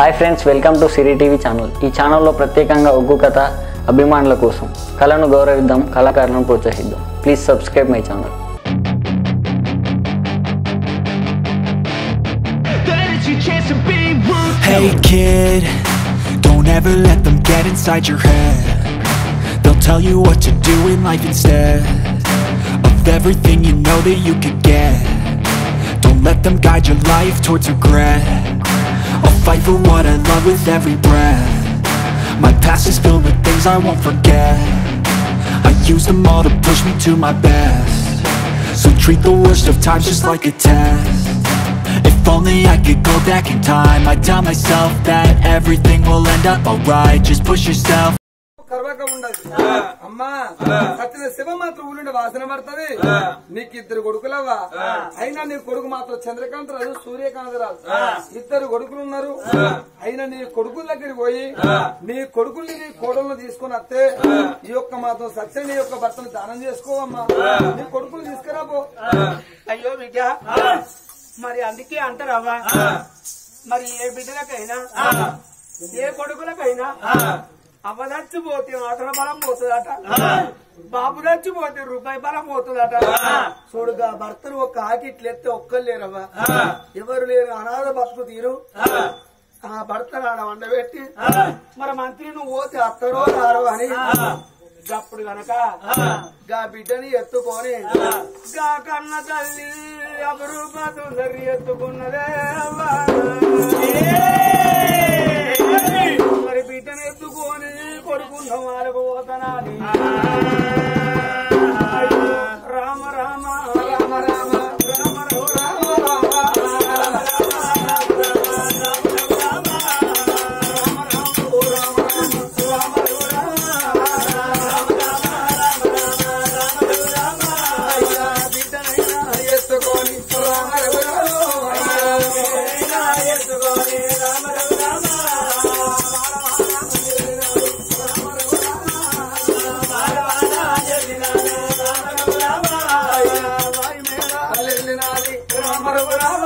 Hi friends welcome to Siri TV channel ఈ ఛానల్లో ప్రత్యేకంగా ఒగ్గు కథ అభిమానుల కోసం కళను గౌరవిద్దాం కళాకారులను ప్రోత్సహిద్దాం please subscribe my channel That is your chance to be rude. Hey kid, don't ever let them get inside your head They'll tell you what to do in life instead Of everything you know that you could get Don't let them guide your life towards regret I'll fight for what I love with every breath My past is filled with things I won't forget I use them all to push me to my best So treat the worst of times just like a test if only I could go back in time I'd tell myself that everything will end up alright Just push yourself కర్వక ఉండదు అమ్మా సత్యన శివ మాత్రం ఊళ్ళుండి వాసన పడుతుంది నీకు ఇద్దరు కొడుకులవ్వా అయినా నీ కొడుకు మాత్రం చంద్రకాంత్ రాజు సూర్యకాంత్ రాజు ఇద్దరు కొడుకులు ఉన్నారు అయినా నీ కొడుకుల దగ్గరికి పోయి నీ కొడుకుల్ని నీ కోడలను తీసుకొని వస్తే ఈ యొక్క మాత్రం సత్య నీ యొక్క భర్తను దానం చేసుకోవమ్మా నీ కొడుకులు తీసుకురా పో అయ్యో బిడ్డ మరి అందుకే అంటారవ్వా మరి ఏ బిడ్డలకైనా ఏ కొడుకులకైనా అవ్వ చచ్చిపోతే మాత్రం బలం పోతుందట బాబు చచ్చిపోతే రూపాయి బలం పోతుందట చూడుగా భర్తను ఒక్క ఆకిట్లెత్తే ఒక్కరు లేరవ్వా ఎవరు లేరు అనాథ బతుకు తీరు ఆ భర్త నాడ వండబెట్టి మరి మంత్రి నువ్వు పోతే అత్తరో రారో అని అప్పుడు గనక గా బిడ్డని ఎత్తుకొని గా కన్న తల్లి అపరూప సుందరి ఎత్తుకున్నదే అవ్వా. మరి బిడ్డని ఎత్తుకొని కొడుకున్న వాళ్ళకు పోతనాని అయ్యో, రామ రామ రామ రామ రామ రామ ఎత్తుకొని రామ ఎత్తుకొని రామ అల్లెల్లినాది రామ రామ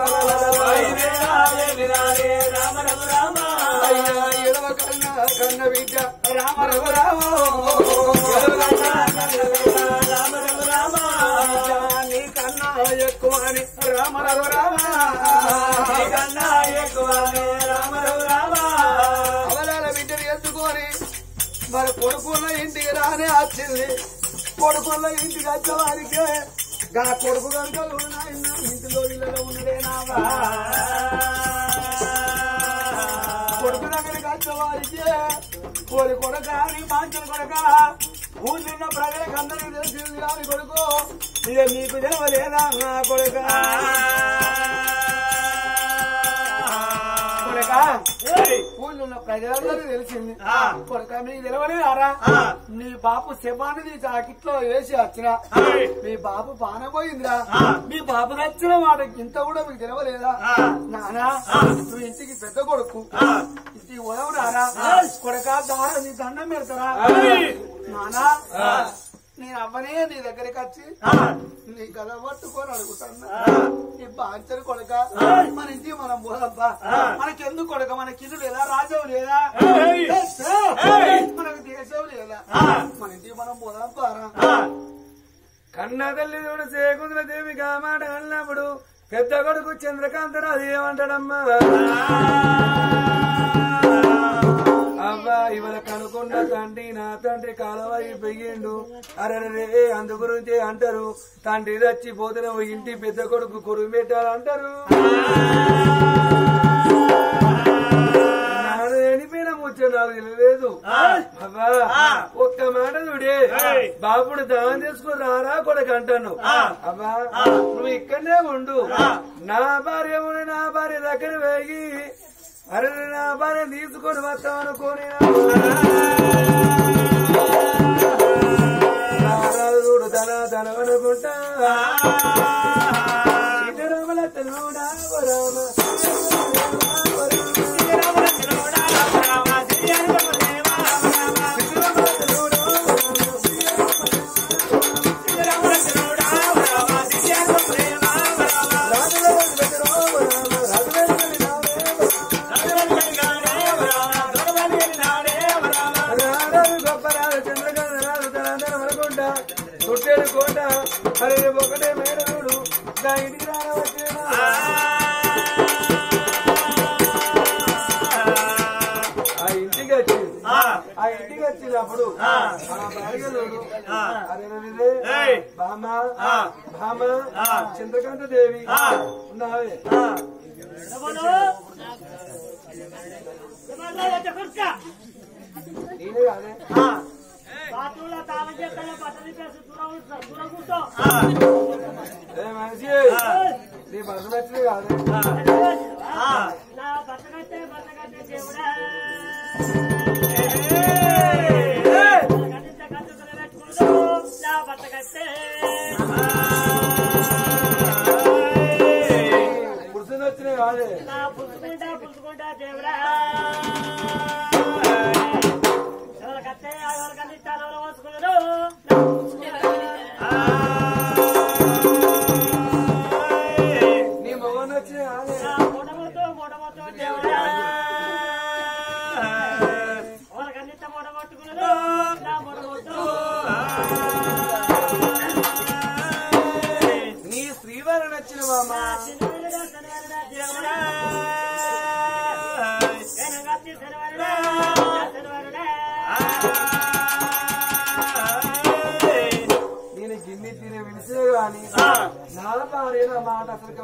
అయ్యా ఎడవ కన్న కన్న బిడ్డ రామ రామ నీ కన్నా ఎక్కువ అని రామ రామ కన్నా ఎక్కువ రామ రామ అవలాల బిడ్డని ఎత్తుకొని మరి కొడుకున్న ఇంటికి రానే వచ్చింది కొడుకున్న ఇంటికి వచ్చేవారికి గా కొడుకు కనుక నాయన ఇంటిలో ఇళ్ళలో ఉన్నదేనావా కొడుకు దగ్గరికి వచ్చేవారికి కోరి కొడక నీ మాంచలు కొడక ఊళ్ళున్న ప్రజలకు అందరికీ తెలిసింది కానీ కొడుకు ఇక నీకు తెలవలేదా నా కొడుక కొడక ఊళ్ళున్న ప్రజలందరికీ తెలిసింది కొడక మీకు తెలవలేదారా నీ బాపు శవాన్ని తీసి ఆకిట్లో వేసి వచ్చిన మీ బాబు పానపోయిందిరా మీ బాబు నచ్చిన వాడికి ఇంత కూడా మీకు తెలవలేదా నానా నువ్వు ఇంటికి పెద్ద కొడుకు ఇంటికి ఉదవరారా కొడక దార నీ దండం పెడతారా నానా నేను అవ్వనే నీ దగ్గరికి వచ్చి నీ కథ పట్టుకొని అడుగుతాను నీ బాంచరు కొడక మన ఇంటికి మనం పోదబ్బా మనకెందుకు కొడక మనకి ఇల్లు లేదా రాజవు లేదా మనకు దేశం లేదా మన ఇంటికి మనం పోదాం పారా కన్న తల్లి చూడు సేకుంద్ర దేవి మాట అన్నప్పుడు పెద్ద కొడుకు చంద్రకాంతరాజు ఏమంటాడమ్మా అవ్వా ఇవాళ కనుకున్న తండ్రి నా తండ్రి కాలవై పెయ్యిండు అరే అందు గురించి అంటారు తండ్రి చచ్చిపోతే ఓ ఇంటి పెద్ద కొడుకు కొరుగు పెట్టాలంటారు ఎనిపోయిన ముచ్చ నాకు తెలియలేదు అవ్వా ఒక్క మాట చూడే బాపుడు దానం చేసుకుని రారా కొడుకు అంటాను అవ్వా నువ్వు ఇక్కడనే ఉండు నా భార్య ఉండి నా భార్య దగ్గర వేగి అరే నా భార్య తీసుకొని వస్తాం అనుకోని నారాజుడు తన తనవనుకుంటా ఇతరముల తనుడా వరామ రాజుల అరే ఒకటే మేడడు నా ఇంటికి రావచ్చేనా ఆ ఇంటికి వచ్చింది ఆ ఇంటికి వచ్చినప్పుడు ఆ భార్యలోడు అరే రవిదే, బామ భామ చంద్రకాంత దేవి ఉన్నావే నేనే కాదే ఏ మనిషి నీ బస్సు నచ్చింది కాదే పురుషుని వచ్చినాయి కాదే పులుసుకుంటా పులుసుకుంటా దేవుడా ఎవరికత్తే ఎవరికన్నా ఇస్తాను ఎవరు పోసుకున్నారు నీ మగవాడిని వచ్చినాయి కాదే మొడమొద్దు మొడమొద్దు దేవుడా ఎవరికన్నా ఇస్తా మొడమొట్టుకున్నారు నా మొడమొద్దు నీ శ్రీవారి నచ్చిన మామ శనివారుడా శనివారుడా దేవుడా శనగత్తి శనివారుడా శనివారుడా నేను గిన్నె తినే పిలిచే గాని నా భార్య నా మాట అసలు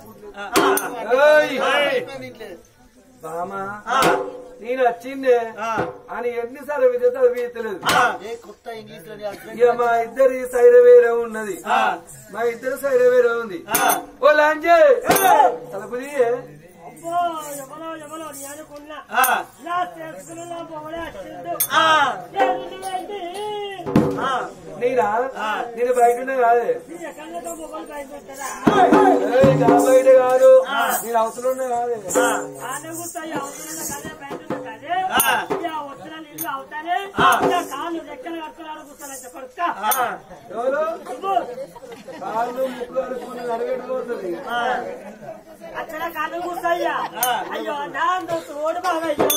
బామా నేను వచ్చిందే అని ఎన్నిసార్లు విజేత వీతలేదు ఇక మా ఇద్దరి సైడ్ వేరే ఉన్నది మా ఇద్దరు సైడ్ వేరే ఉంది ఓ లాంజే తలుపు తీయే. అబ్బో ఎవరో ఎవరో నేను అనుకున్నా నా చేసుకున్న మొగడే వచ్చిండు ఏంటి నేనా నేను బయట ఉన్నా కాదే నీ ఎక్కడతో మొగలు బయటపెట్టారా ఏయ్, నా బయట కాదు నేను అవసరం ఉన్నా కాదే ఆనే కూర్చోయి అవసరం కదే బయట కదే ఇక వచ్చిన నీళ్ళు అవుతానే ఇక కాళ్ళు రెక్కలు కట్టుకున్నాడు కూర్చోలేదు కొడుక ఎవరు కాళ్ళు ముక్కులు అడుక్కుని అడగట్టుకోతుంది అక్కడ కాళ్ళు కూర్చోయ్యా అయ్యో నా తోడు బాగయ్యో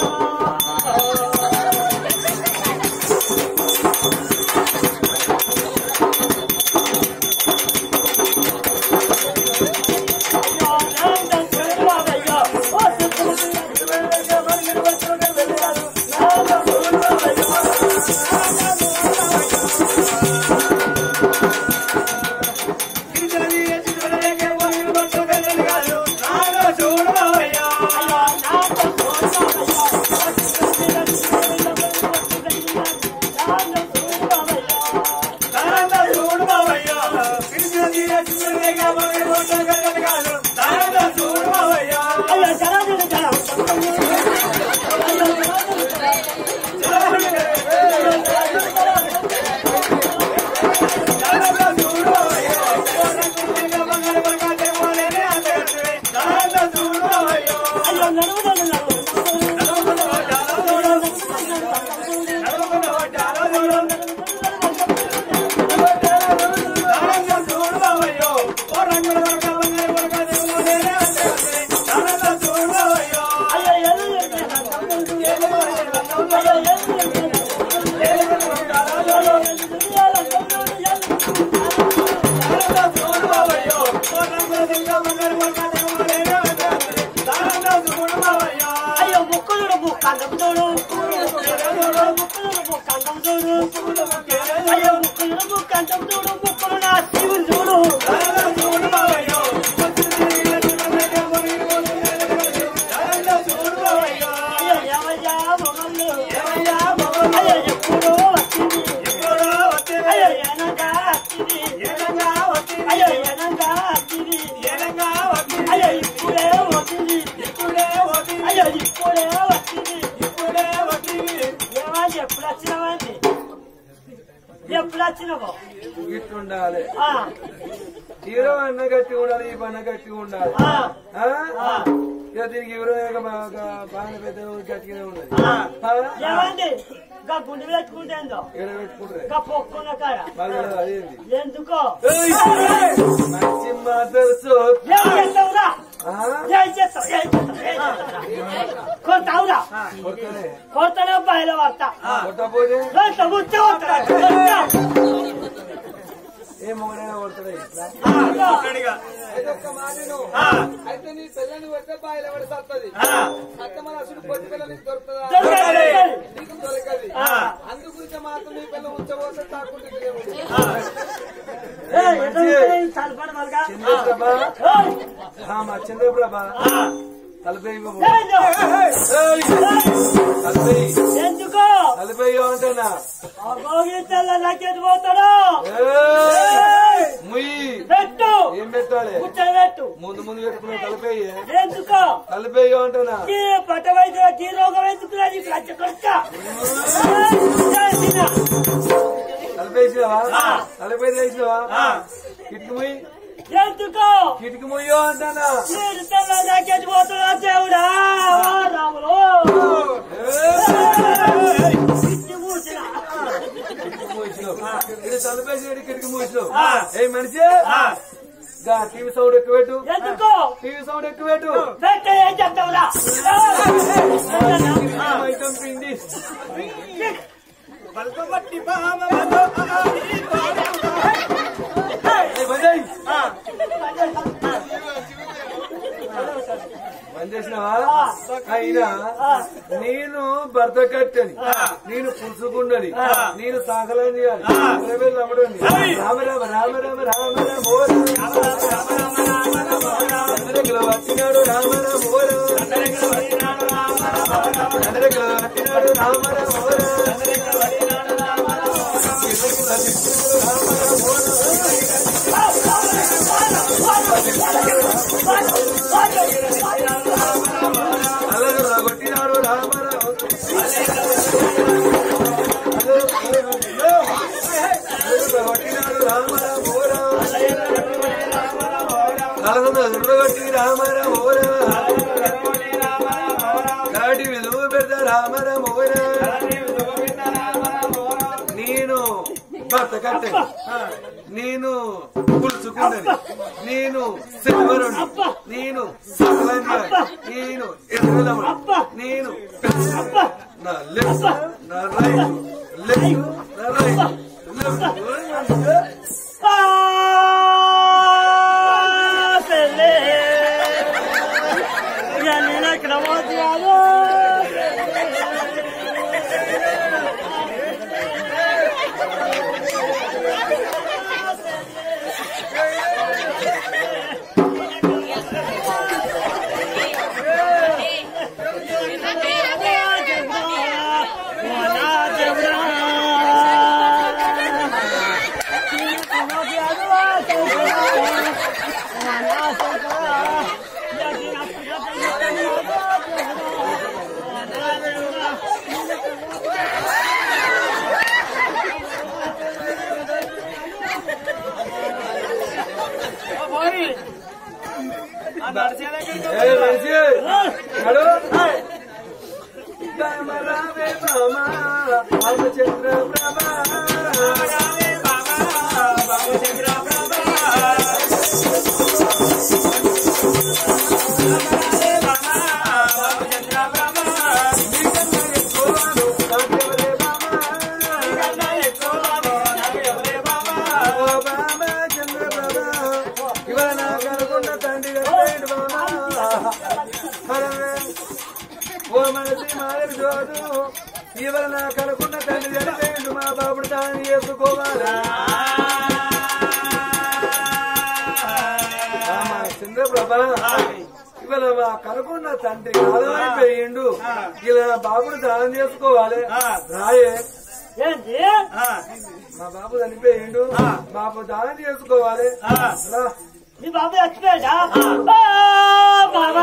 అయ్యో ముక్కులు ముక్కండం చూడు ముక్కులు ముక్కండం చూడు అయ్యో ముక్కులు ముక్కండం చూడు ముక్కులు నా శివుని చూడు అయ్యో ఏమయ్యా మొగళ్ళు అయ్యో ఎప్పుడో వచ్చింది అయ్యో ఏనంగా వచ్చింది అయ్యో ఏనంగా వచ్చింది అయ్యో ఇప్పుడే వచ్చింది అయ్యో ఇప్పుడే వచ్చింది ఏమని ఎప్పుడు వచ్చినావండి ఎప్పుడు వచ్చినావో ఇట్లుండాలి ఆ, హీరో అన్న గట్టి ఉండాలి ఈ పన్న గట్టి ఉండాలి ఆ, ఆ? ఇక దీనికి హీరో బాగా పెద్ద గట్టిగానే ఉన్నది ఆ? ఏమండి ఇంకా గుండె పెట్టుకుంటేందో ఈడ పెట్టుకుంటారు ఇంకా పొక్కున్న కాడ మళ్ళీ అదేంది ఎందుకో ఏయ్! మంచి మాట్లాడుతూ ఏం చేస్తావురా ఆ? ఏం చేస్తావు ఏం చేస్తావు ఏం చేస్తావురా కొడతావురా కొడతానే కొడతానే బయలు పడతా కొట్టపోతే కొడతా ముచ్చ కొడతా ఏ మొగడైనా కొడతాడు ఇట్లా ఒక్కడిగా. అయితే ఒక్క మాట విను. ఆ. అయితే నీ పిల్లని కొడితే బాయిల పడి సత్తది ఆ. అత్త మన అసలు పొట్టి పిల్ల నీకు దొరుకుతుందా దొరకదు, దొరకదు. నీకు దొరకది ఆ. అందు గురించి మాత్రం నీ పిల్ల ఉంచబోతే తాకుంటే ఏయ్, ఎట్లా ఉంటుంది? చాలా పని వాళ్ళకా? చంద్రప్రభ ఏయ్, ఆ, మా చంద్రప్రభ ఆ. తలపై ఇవ్వబో. ఏయ్, ఏయ్! తలపై ఎందుకు తలపై ఇవ్వమంటున్నా ఆ గోగిత్తెల్ల నాకెటు పోతాడు ఏయ్! ముయ్యి పెట్టు ఏం పెట్టాలి కూర్చొని పెట్టు ముందు ముందు పెట్టుకున్న తలపై ఎందుకు తలపై ఇవ్వమంటున్నా ఈ పట్ట వైద్య ఈ రోగం ఎందుకు రాదు ఇప్పుడు అచ్చ కొడుక తలపై వేసినావా తలపై వేసినావా ఆ. కిటికి ముయ్యి ఎందుకు కిటికి ముయ్యో అంటానా నేను తెల్ల నాకెటు పోతున్నా దేవుడా ఓ రాములు పిచ్చి మూసిన. కిటికి మూసినావు ఇది తలపేసి కిటికి మూసినావు ఆ. ఏ మనిషి ఆ. గా టీవీ సౌండ్ ఎక్కువ పెట్టు ఎందుకు టీవీ సౌండ్ ఎక్కువ పెట్టు పెట్ట ఏం చెప్తావురా ఐటమ్ పిండి పలకబట్టి బామమతో ఆడి ఏయ్, బంద్ చేయి. బంద్ చేసినావా అయినా నేను భర్త కట్టని నేను పులుసుకున్నది నేను సాగలం చేయాలి ఇరవై రమడండి రామ రామ రామ రామ రామ రామ ఓ చంద్రగిలో వచ్చినాడు రామ రామ ఓ చంద్రగిలో వచ్చినాడు రామ రామ ఓ అల్లరు కొట్టినాడు రామ రామ కొట్టినాడు రామ రామ ఓ నలగొంద దుర్రగొట్టి రామ రామ ఓ కాటి విలువ పెద్ద రామ రామ ఓ నేను భర్త కట్టె నేను పులుచుకున్నది నేను సిల్వరుని నేను సకలంగా నేను ఎదురలముడు నేను నా లెఫ్ట్ నా రైట్ లెఫ్ట్ నా రైట్ లెఫ్ట్ ఏ మనిషి నడు రామ రామే రామ రామచంద్ర ప్రభా ఇవాళ నాకు అనుకున్న తండ్రి గారు ఓ మనసి మారి జోడు ఇవాళ నాకు అనుకున్న తండ్రి చనిపోయిండు మా బాబుడు తాను చేసుకోవాలా చంద్రప్రభ ఇవాళ మా కనుకున్న తండ్రి కాలమైపోయిండు ఇలా నా బాబుడు దానం చేసుకోవాలి రాయే ఏంటి మా బాబు చనిపోయిండు బాబు దానం చేసుకోవాలి రా. నీ బాబు చచ్చిపోయాడా బాబా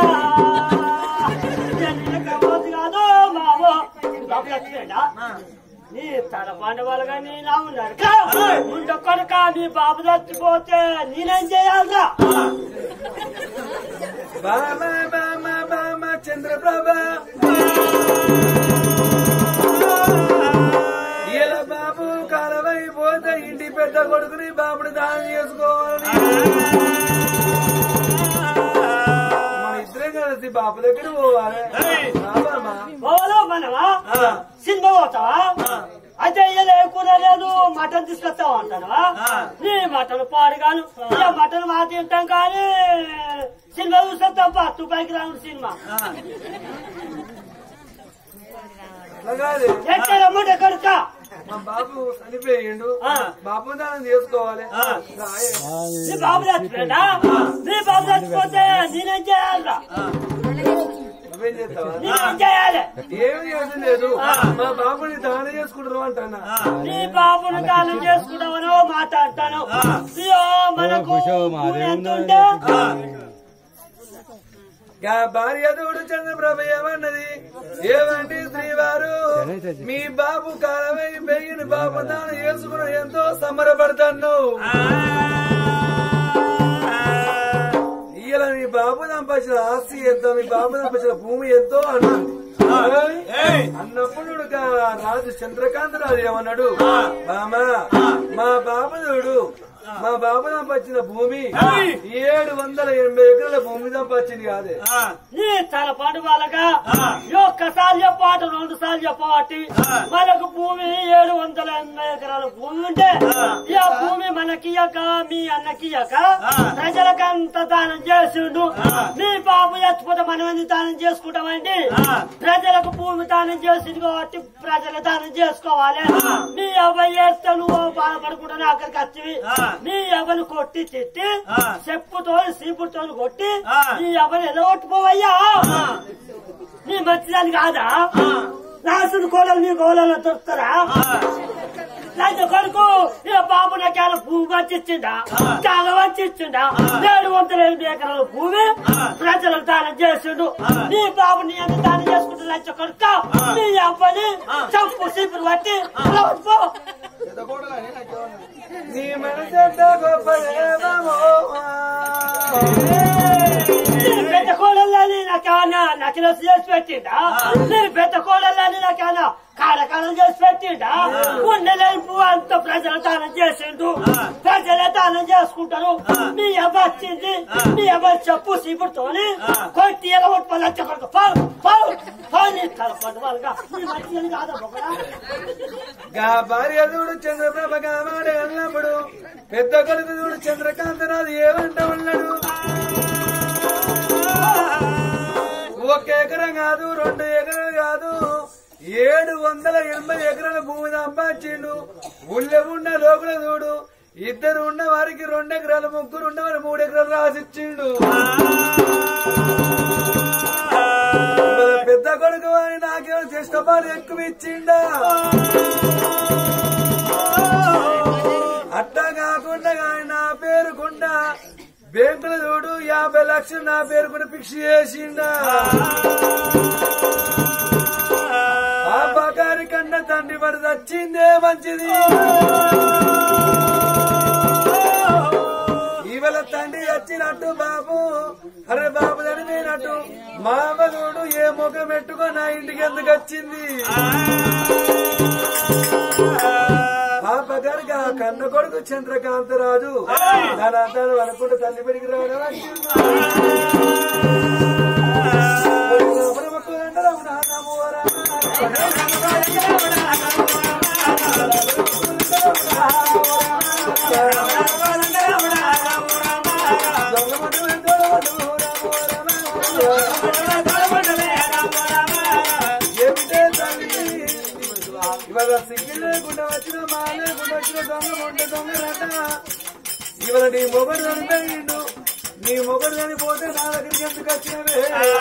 కాదు బాబు నీ బాబు చచ్చిపోయాడా నీ తల పండుగలుగా నీ నా ఉన్నాడు ఉండొక్కడుక నీ బాబు చచ్చిపోతే నేనేం చేయాలరా బామ బామ బామ చంద్రప్రభ ఇలా బాబు కాలమైపోతే ఇంటి పెద్ద కొడుకుని బాబుని దానం చేసుకోవాలని మన ఇద్దరం కలిసి బాబు దగ్గర పోవాలి రా బామ్మ. పోవాలో మనవా ఆ, సినిమా పోతావా అయితే ఇయ్యలే కూర లేదు మటన్ తీసుకొస్తావు అంటావా నీ మటన్ పాడుగాను ఇక మటన్ మా తింటాం కానీ సినిమా చూస్తాం తప్ప తుపాకి రాను సినిమా అలాగే ఎక్కడ మూట కడుక మా బాబు చనిపోయిండు ఆ. బాబు దానం చేసుకోవాలి రాయే. నీ బాబు చచ్చిపోయాడా నీ బాబు చచ్చిపోతే నేనేం చేయాలరా నువ్వేం చేస్తావా నేనేం చేయాలి ఏమి చేసి లేదు మా బాబుని దానం చేసుకుంటారు అంటానా నీ బాబును దానం చేసుకుంటామనో మాట అంటాను అయ్యో మనకు ఎంతుంటే గా భార్య తోడు చంద్రప్రభ ఏమన్నది ఏమంటే శ్రీవారు మీ బాబు కాలమై పెరిగిన బాబు దానం చేసుకుని ఎంతో సంబరపడతాను ఇయ్యాల మీ బాబు సంపాదించిన ఆస్తి ఎంతో మీ బాబు సంపాదించిన భూమి ఎంతో అన్నది అన్నప్పుడు గా రాజు చంద్రకాంత్ రాజు ఏమన్నాడు మామా మా బాబు చూడు మా బాబు సంపాదించిన భూమి ఏడు వందల ఎనభై ఎకరాల భూమి సంపాదించింది కాదే నీ తలపాటు వాళ్ళగా ఒక్కసారి చెప్పాట రెండు సార్లు చెప్పబట్టి మనకు భూమి ఏడు వందల ఎనభై ఎకరాల భూమి ఉంటే ఈ ఆ భూమి మనకియక మీ అన్నకియక ప్రజలకంత దానం చేసిండు మీ బాబు చచ్చిపోతే మనం ఎందుకు దానం చేసుకుంటామండి ప్రజలకు భూమి దానం చేసింది కాబట్టి ప్రజలు దానం చేసుకోవాలి మీ అబ్బాయి చేస్తే నువ్వు బాధపడకుండా అక్కడికి వచ్చి నీ ఎవరు కొట్టి తిట్టి చెప్పుతో సీపుతో కొట్టి నీ ఎవరు ఎలా కొట్టుకోవయ్యా నీ మంచిదాన్ని కాదా రాసుడు కోడలు నీ కోడలు దొరుకుతారా అయితే కొడుకు ఇక బాబు నాకేళ్ళ భూమి వచ్చిచ్చిండా చాలా వచ్చిచ్చిండా ఏడు వందల ఎనిమిది ఎకరాల భూమి ప్రజలకు దానం చేసిండు నీ బాబు నీ ఎంత దానం చేసుకుంటూ లచ్చ కొడుక నీ అబ్బాయి చంపు సీపులు పట్టి అలా పో. నీ మనసెంత గొప్పదేమో నేను పెద్ద కోడళ్ళని నాకేమన్నా నకిలో చేసి పెట్టిండా నేను పెద్ద కోడళ్ళని నాకేమన్నా కాడకాలం చేసి పెట్టిండా ఉండలేని పువ్వు అంత ప్రజలు దానం చేసిండు ప్రజలే దానం చేసుకుంటారు మీ అవ్వ వచ్చింది మీ అవ్వ చెప్పు సీపుడుతోని కొట్టి ఎలా కొట్టుకోవాలి చెప్పడు పావు పావు పావు నీ తలపండు వాళ్ళగా నీ మంచిదని కాదా ఒకడా గా భార్య చూడు చంద్రప్రభ కామాడే అన్నప్పుడు పెద్ద కొడుకు చూడు చంద్రకాంతరాజు ఏమంట ఉన్నాడు ఒక ఎకరం కాదు రెండు ఎకరాలు కాదు ఏడు వందల ఎనభై ఎకరాల భూమి సంపాదించిండు ఊళ్ళో ఉన్న లోపల చూడు ఇద్దరు ఉన్న వారికి రెండు ఎకరాలు ముగ్గురు ఉన్న వారికి మూడు ఎకరాలు రాసిచ్చిండు ఇవాళ పెద్ద కొడుకు అని నాకేమో చేష్టపాలు ఎక్కువ ఇచ్చిండా అట్టా కాకుండా ఆయన నా పేరుకుండా బ్యాంకులు చూడు యాభై లక్షలు నా పేరు కూడా ఫిక్స్ చేసిండా ఆ బకారి కన్నా తండ్రి పడి చచ్చిందే మంచిది ఇవాళ తండ్రి వచ్చినట్టు బాబు అరే బాబు చనిపోయినట్టు మా అమ్మ చూడు ఏ ముఖం పెట్టుకో నా ఇంటికి ఎందుకు వచ్చింది పాప గారికి ఆ కన్న కొడుకు చంద్రకాంతరాజు దాని అనుకుంటే తల్లి పెరిగి రావడం ఏమిటే తల్లి ఇవాళ సిగ్గు లేకుండా వచ్చిన మా లేకుండా వచ్చిన దొంగ ఉంటే దొంగ రట ఇవాళ నీ మొగడు చనిపోయిండు నీ మొగడు చనిపోతే నా దగ్గరికి ఎందుకు వచ్చినవే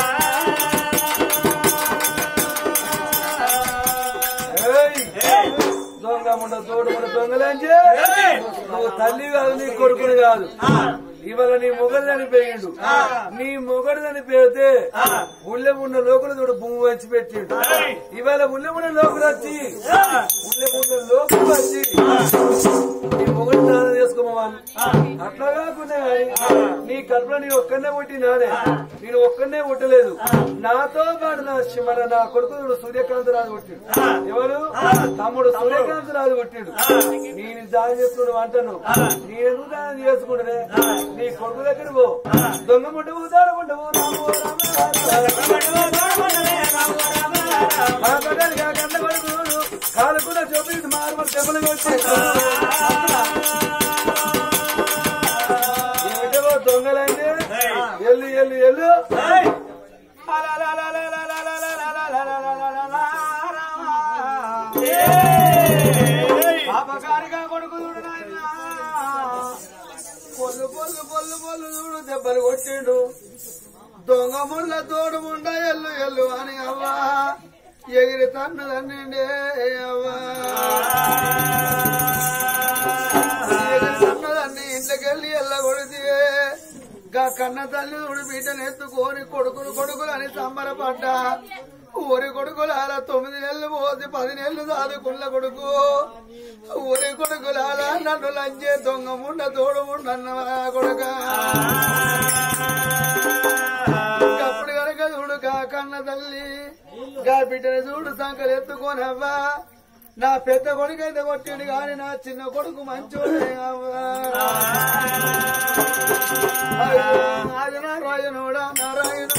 ఏయ్! దొంగ ముండ తోడు ముండ దొంగలేంచే నువ్వు తల్లి కాదు నీ కొడుకుని కాదు ఇవాళ నీ మొగడు చనిపోయిండు నీ మొగడు చనిపోతే ఊళ్ళో ఉన్న లోకులు చూడు భూమి వచ్చి పెట్టిండు ఇవాళ ఊళ్ళో ఉన్న లోకులు వచ్చి ఊళ్ళో ఉన్న లోకులు వచ్చి నీ మొగడు స్నానం చేసుకోమని అట్లా కాకుండా గాని నీ కడుపులో నేను ఒక్కనే పుట్టినానే నేను ఒక్కనే పుట్టలేదు నాతో పాటు నా శి- మన నా కొడుకు చూడు సూర్యకాంత్ రాజు పుట్టిడు ఎవరు తమ్ముడు సూర్యకాంత్ రాజు పుట్టిడు నేను దానం చేసుకున్నాడు అంటాను నేను ఎందుకు దానం చేసుకుంటే నీ కొడుకు దగ్గర పో దొంగ ముట్టవు దాడ ముట్టవు రాము రామ మా కొడుకు కన్న కొడుకు కాలు కూడా చూపించి మా మూడు దెబ్బలు కొట్టి ఏమిటో దొంగలండి ఎల్లు ఎల్లు ఎల్లు పాపగారిగా కొడుకు చూడు నాయనా. పొల్లు పొల్లు పొల్లు పొల్లు చూడు దెబ్బలు కొట్టిండు దొంగ ముళ్ళ తోడు ముండ ఎల్లు ఎల్లు అని అవ్వా ఎగిరి తన్నదన్నిండే అవ్వా ఎగిరి తన్నదన్ని ఇంట్లోకెళ్ళి ఎల్ల కొడితే గా కన్న తల్లి చూడు బిడ్డను ఎత్తుకొని కొడుకులు కొడుకులు అని సంబరపడ్డా ఊరి కొడుకులాల తొమ్మిది నెలలు పోతే పది నెలలు సాదుకున్న కొడుకు ఊరి కొడుకులాల నన్ను లంచే దొంగ ముండ తోడు ముండన్నవా కొడుక అప్పుడు కనుక చూడు గా కన్న తల్లి గా బిడ్డను చూడు సంకలు ఎత్తుకోనవ్వా నా పెద్ద కొడుకు అయితే కొట్టిండు కానీ నా చిన్న కొడుకు మంచోడే అవ్వా అది నారాయణుడా నారాయణు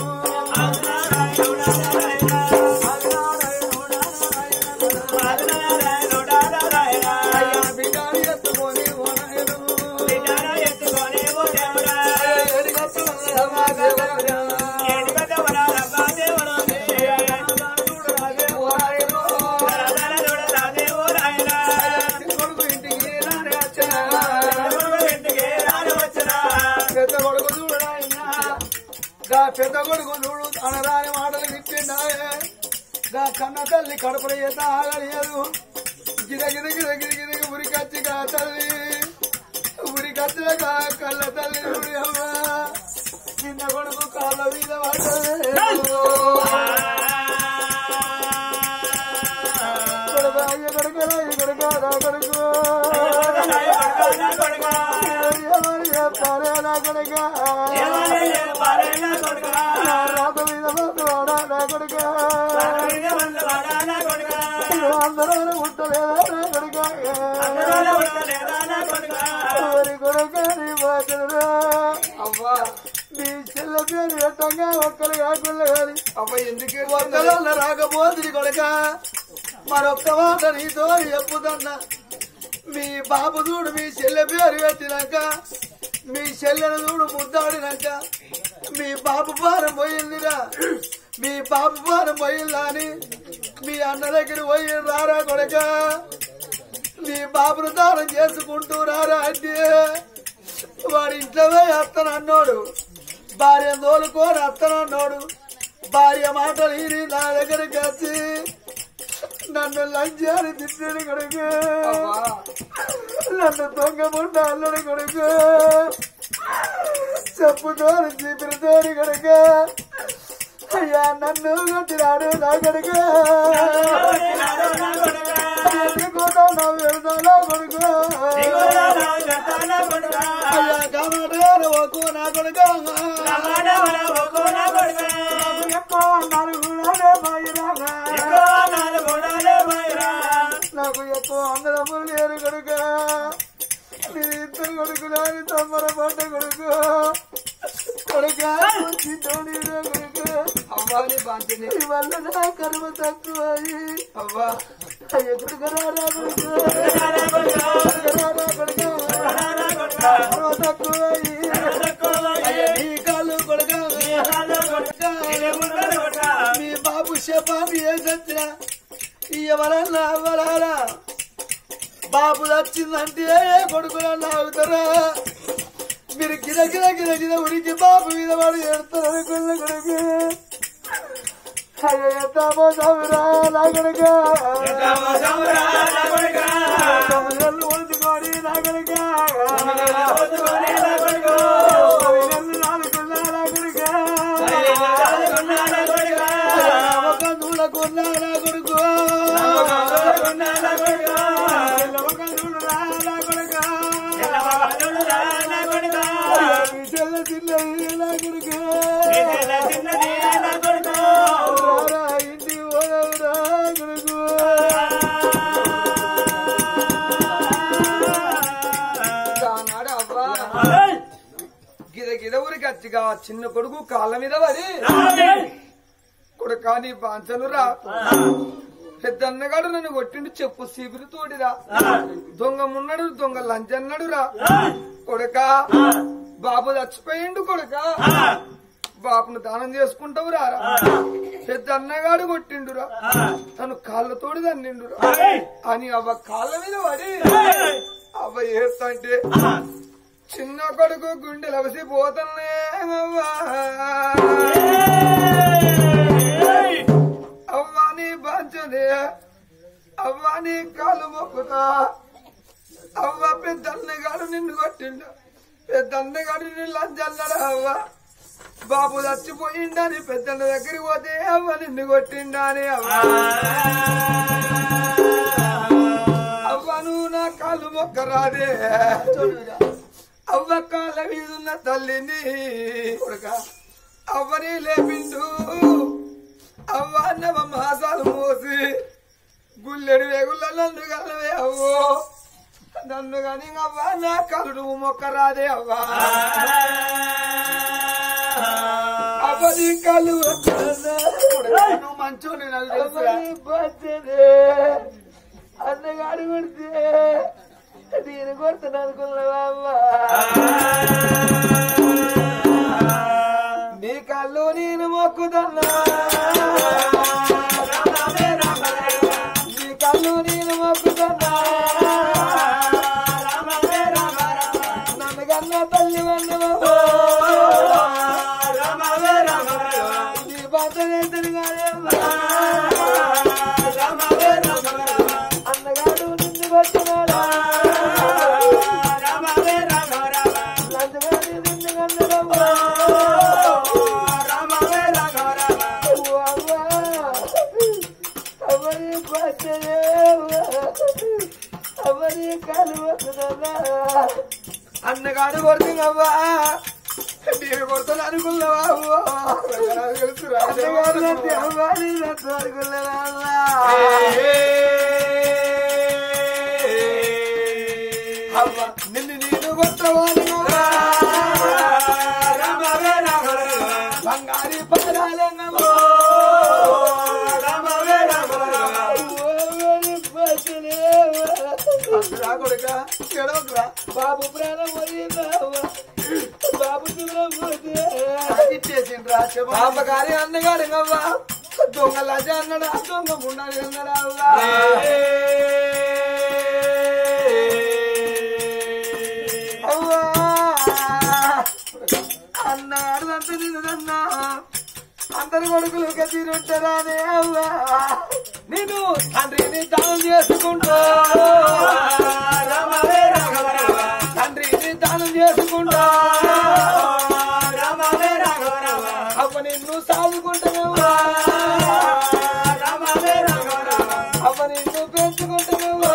అయ్యా బిడ్డని ఎత్తుకొని ఓ నాయను. ఎడిగట్టు వల్లవా దేవుడా. ఓ నాయను. చిన్న కొడుకు ఇంటికి రాని వచ్చనా. పెద్ద కొడుకు చూడు నాయనా. గా పెద్ద కొడుకు చూడు అనరాని మాటలు విట్టిండాయే గా కన్న తల్లి కడుపులో ఏత ఆగలేదు గిద గిద గిద గిద గిద ఉరికచ్చి గా తల్లి ఉరికచ్చిన గా కళ్ళ తల్లి చూడు అమ్మ చిన్న కొడుకు కాళ్ళ మీద పడ్డది. కొడుకా, అయ్య కొడుకా, అయ్య కొడుకా, నా కొడుకు. ఎవరు చెప్పారే నా కొడుకా? నా రాత మీద పడ్డవాడా నా కొడుకా? అందరూ ఉండలేదా నా కొడుకా? ఎవరి కొడుకా నీ మాటలురా? అవ్వా నీ చెల్ల పేరు ఎట్టంగా ఒక్కరు కాకుండా కానీ అవ్వ ఎందుకే ఒక్కరన్న రాకపోతుంది కొడుక మరొక్క మాట నీతో చెప్పుతున్నా మీ బాబు చూడు మీ చెల్లె పేరు పెట్టినాక మీ చెల్లెను చూడు ముద్దాడినాక మీ బాబు భారం పోయిందిరా మీ బాబు భారం పోయిందా అని మీ అన్న దగ్గర పోయి రారా కొడక మీ బాబును దానం చేసుకుంటూ రారా అంటే వాడి ఇంట్లో పోయి అత్తనన్నాడు భార్య తోలుకొని అత్తనన్నాడు భార్య మాటలు ఈరి నా దగ్గరికి వచ్చి నన్ను లంచాన్ని తిట్టాడు కొడుకు నన్ను దొంగ ముండ అల్లడు కొడుకు చెప్పుతోని చీపిరితోని కొడుక అయ్యా నన్ను కొట్టినాడు నా కొడుక ఎందుకోదా నా వెళ్తాలో కొడుకు అయ్యా కామాటగారు ఒక్కు నా కొడుక ఎక్కువ అన్నారు కూడా బాయిరాగా నాకు ఎక్కువ అందరము లేరు కొడుక మీరు ఇద్దరు కొడుకు నాని తమ్మర పడ్డ కొడుకు కొడుక చిన్నోడిరా కొడుకు అవ్వాలి బాంతిని వల్ల నా కర్మ తక్కువ అవ్వా అయ్య కొడుక రారా కొడుకు రారా కొడుకు కర్మ తక్కువ నీ కాళ్ళు కొడుక మీ బాబు శపాన్ని ఏ సచ్చిన ఎవరన్నా అవ్వరారా బాబు వచ్చిందంటే కొడుకులన్నా అవుతారా మీరు గిద గిద గిద గిద ఉడికి బాబు మీద వాడు ఎడతారు కొల్ల కొడుకు అయ్యో ఎంత మోసమురా నా కొడుక తొమ్మిదేళ్ళు ఒలుచుకొని నా కొడుక తొమ్మిదేళ్ళు నాలుగున్నా నా కొడుక ఒక నూలకున్నా నా కొడుకు ఒక నూలురా నా కొడుక మీ చెల్ల చిన్నది నా కొడుకు రారా ఇంటికి పోదావురా కొడుకు దానాడు అవ్వా గిద గిద ఊరికి వచ్చిగా చిన్న కొడుకు కాళ్ళ మీద పడి కొడుక నీ బాంచను రా పెద్ద అన్నగాడు నన్ను కొట్టిండు చెప్పు శిబిరి తోడిరా దొంగ మున్నడు దొంగ లంచన్నడు రా కొడుక బాబు చచ్చిపోయిండు కొడుక బాపును దానం చేసుకుంటావు రారా పెద్ద అన్నగాడు కొట్టిండురా తను కాళ్ళతోడి తన్నిండురా అని అవ్వ కాళ్ళ మీద పడి అవ్వ ఏడుతంటే చిన్న కొడుకు గుండె లవసి పోతన్నే అవ్వా అవ్వా నీ బాంచనే అవ్వా నీ కాలు మొక్కుతా అవ్వ పెద్దన్నగాడు నిన్ను కొట్టిండు పెద్దన్నగాడు నిన్ను లంచన్నాడు అవ్వ బాబు చచ్చిపోయిండని పెద్దన్న దగ్గరికి పోతే అవ్వ నిన్ను కొట్టిండా అని అవ్వ అవ్వ నువ్వు నా కాలు మొక్కరాదే అవ్వ కాళ్ళ మీదున్న తల్లిని కొడుక అవ్వని లేపిండు అవ్వ నవ మాసాలు మోసి గుల్లెడు వేగుళ్ళ నన్ను గల్లవే అవ్వో నన్ను గాని అవ్వ నా కలుడు మొక్కరాదే అవ్వా అవ్వని కలు నువ్వు మంచోని నాకు తెలుసురా. అన్నగాడు కొడితే నేను కొడుతున్నా అనుకున్నావా అవ్వా నీ కళ్ళు నేను మొక్కుతున్నా నీ కళ్ళు నేను మొక్కుతున్నా నన్ను కన్నా తల్లి వన్నవా నీ బాధనేతను అన్నగాడు నిన్ను కొట్టినాడా లంచగాడు నిన్ను కన్నడమ్మా అవరి పచ్చనే అవరి కలువకున్నా అన్నగాడు కొడుతున్నావా నేను కొడుతున్నా అనుకున్నావా అన్నగాడు నన్ను అవ్వాలి నన్ను అనుకున్నావా అవ్వ నిన్ను నేను కొట్టవాలి బంగారి పదాలన్నమో కొడుక ఎడవకురా బాబు ప్రాణం పోయిందావా బాబు ఇచ్చేసిండ్రా బాబు గారి అన్నగాడు అవ్వా దొంగ లజ అన్నాడా దొంగ ముండాలి అన్నాడా అవ్వా అవ్వా అన్నాడు అంత నిన్నదన్నా అందరి కొడుకులు గతిరుంటారానే అవ్వా నేను తండ్రిని దానం చేసుకుంటా తండ్రిని దానం చేసుకుంటా అవ్వ నిన్ను సాదుకుంటానవ్వా అవ్వ నిన్ను పెంచుకుంటానవ్వా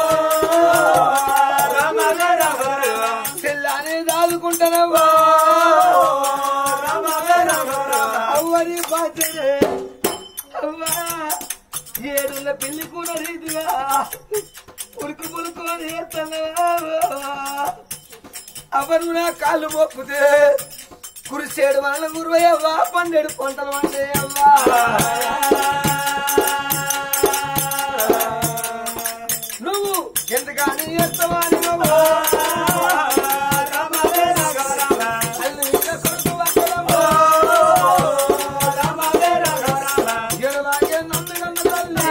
చెల్లాని దాదుకుంటానవ్వా అవ్వని బాధ్యతే అవ్వా ఏడున్న పిల్లి కూడా రీతిగా ఉడుకు పులుకు అని అవరు నా కాళ్ళు మొక్కుతే కురిసేడు వలన గురువయ్యవ్వా పన్నెడు పంటలు వండే అవ్వా నువ్వు ఎంతగాని ఎత్తవాని అల్లు ఇంకా కొడుకు వక్కలవ్వా. ఎడలాగే నన్ను కన్న తల్లి.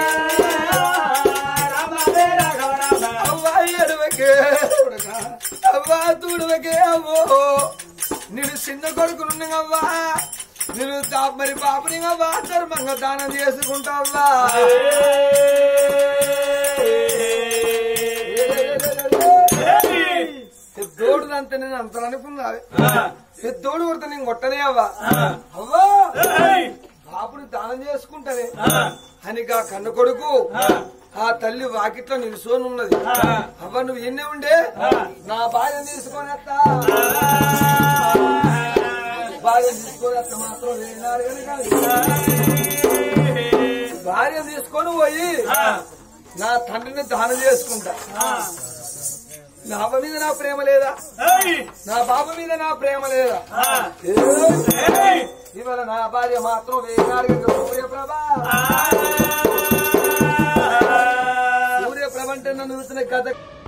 అవ్వా ఎడవకే. అవ్వా తూడవకే అవ్వో నేను చిన్న కొడుకు అవ్వా నేను దా- మరి పాపని అవ్వా ధర్మంగా దానం చేసుకుంటావా పెద్దోడు అంత నేను అంత అనుకున్నావి పెద్దోడు కొడితే నేను కొట్టనే అవ్వా అవ్వా బాబుని దానం చేసుకుంటానే అని గా కన్న కొడుకు ఆ తల్లి వాకిట్లో నిలుసోని ఉన్నది అవ్వ నువ్వు ఎన్నే ఉండే నా భార్య తీసుకొని వస్తా భార్య తీసుకొని వస్తా మాత్రం లేనాడు కనుక భార్య తీసుకొని పోయి నా తండ్రిని దానం చేసుకుంటా నా అవ్వ మీద నా ప్రేమ లేదా నా బాబు మీద నా ప్రేమ లేదా ఏయ్! ఇవాళ నా భార్య మాత్రం వేనాడు సూర్యప్రభ చూసిన కథ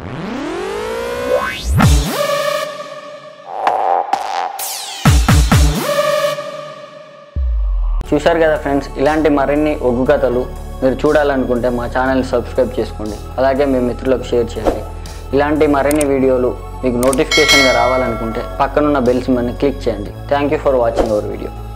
చూశారు కదా ఫ్రెండ్స్ ఇలాంటి మరిన్ని ఒగ్గు కథలు మీరు చూడాలనుకుంటే మా ఛానల్ని సబ్స్క్రైబ్ చేసుకోండి అలాగే మీ మిత్రులకు షేర్ చేయండి ఇలాంటి మరిన్ని వీడియోలు మీకు నోటిఫికేషన్గా రావాలనుకుంటే పక్కనున్న బెల్స్ మని క్లిక్ చేయండి thank you for watching our video